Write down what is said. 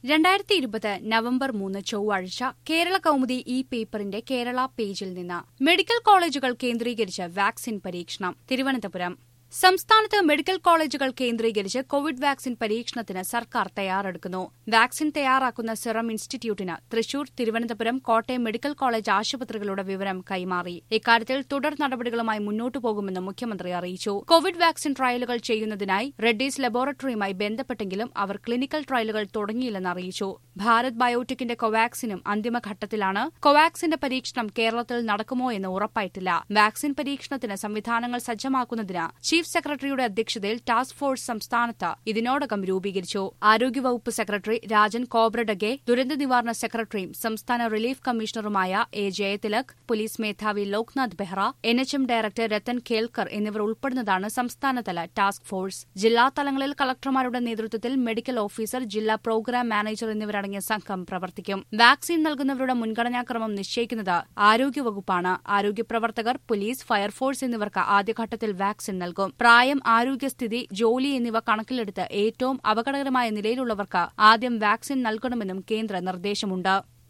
രണ്ടായിരത്തി ഇരുപത് നവംബർ മൂന്ന് ചൊവ്വാഴ്ച കേരള കൗമുദി ഇ പേപ്പറിന്റെ കേരള പേജിൽ നിന്ന് മെഡിക്കൽ കോളേജുകൾ കേന്ദ്രീകരിച്ച് വാക്സിൻ പരീക്ഷണം തിരുവനന്തപുരം സംസ്ഥാനത്ത് മെഡിക്കൽ കോളേജുകൾ കേന്ദ്രീകരിച്ച് കോവിഡ് വാക്സിൻ പരീക്ഷണത്തിന് സർക്കാർ തയ്യാറെടുക്കുന്നു വാക്സിൻ തയ്യാറാക്കുന്ന സിറം ഇൻസ്റ്റിറ്റ്യൂട്ടിന് തൃശൂർ തിരുവനന്തപുരം കോട്ടയം മെഡിക്കൽ കോളേജ് ആശുപത്രികളുടെ വിവരം കൈമാറി ഇക്കാര്യത്തിൽ തുടർ നടപടികളുമായി മുന്നോട്ടു പോകുമെന്ന് മുഖ്യമന്ത്രി അറിയിച്ചു കോവിഡ് വാക്സിൻ ട്രയലുകൾ ചെയ്യുന്നതിനായി റെഡ്ഡീസ് ലബോറട്ടറിയുമായി ബന്ധപ്പെട്ടെങ്കിലും അവർ ക്ലിനിക്കൽ ട്രയലുകൾ തുടങ്ങിയില്ലെന്ന് അറിയിച്ചു ഭാരത് ബയോടെക്കിന്റെ കൊവാക്സിനും അന്തിമഘട്ടത്തിലാണ് കൊവാക്സിന്റെ പരീക്ഷണം കേരളത്തിൽ നടക്കുമോ എന്ന് ഉറപ്പായിട്ടില്ല വാക്സിൻ പരീക്ഷണത്തിന് സംവിധാനങ്ങൾ സജ്ജമാക്കുന്നതിന് ചീഫ് സെക്രട്ടറിയുടെ അധ്യക്ഷതയിൽ ടാസ്ക് ഫോഴ്സ് സംസ്ഥാനത്ത് ഇതിനോടകം രൂപീകരിച്ചു ആരോഗ്യവകുപ്പ് സെക്രട്ടറി രാജൻ കോബ്രഡഗെ ദുരന്ത നിവാരണ സെക്രട്ടറിയും സംസ്ഥാന റിലീഫ് കമ്മീഷണറുമായ എ ജയതിലക് പോലീസ് മേധാവി Loknath Behera N H M director Rathan Kelkar എന്നിവർ ഉൾപ്പെടുന്നതാണ് സംസ്ഥാനതല ടാസ്ക് ഫോഴ്സ് ജില്ലാ തലങ്ങളിൽ കളക്ടർമാരുടെ നേതൃത്വത്തിൽ മെഡിക്കൽ ഓഫീസർ ജില്ലാ പ്രോഗ്രാം മാനേജർ എന്നിവരടങ്ങിയ സംഘം പ്രവർത്തിക്കും വാക്സിൻ നൽകുന്നവരുടെ മുൻഗണനാക്രമം നിശ്ചയിക്കുന്നത് ആരോഗ്യവകുപ്പാണ് ആരോഗ്യ പ്രവർത്തകർ പോലീസ് ഫയർഫോഴ്സ് എന്നിവർക്ക് ആദ്യഘട്ടത്തിൽ വാക്സിൻ നൽകും പ്രായം ആരോഗ്യസ്ഥിതി ജോലി എന്നിവ കണക്കിലെടുത്ത് ഏറ്റവും അപകടകരമായ നിലയിലുള്ളവർക്ക് ആദ്യം വാക്സിൻ നൽകണമെന്നും കേന്ദ്ര നിർദ്ദേശമുണ്ട്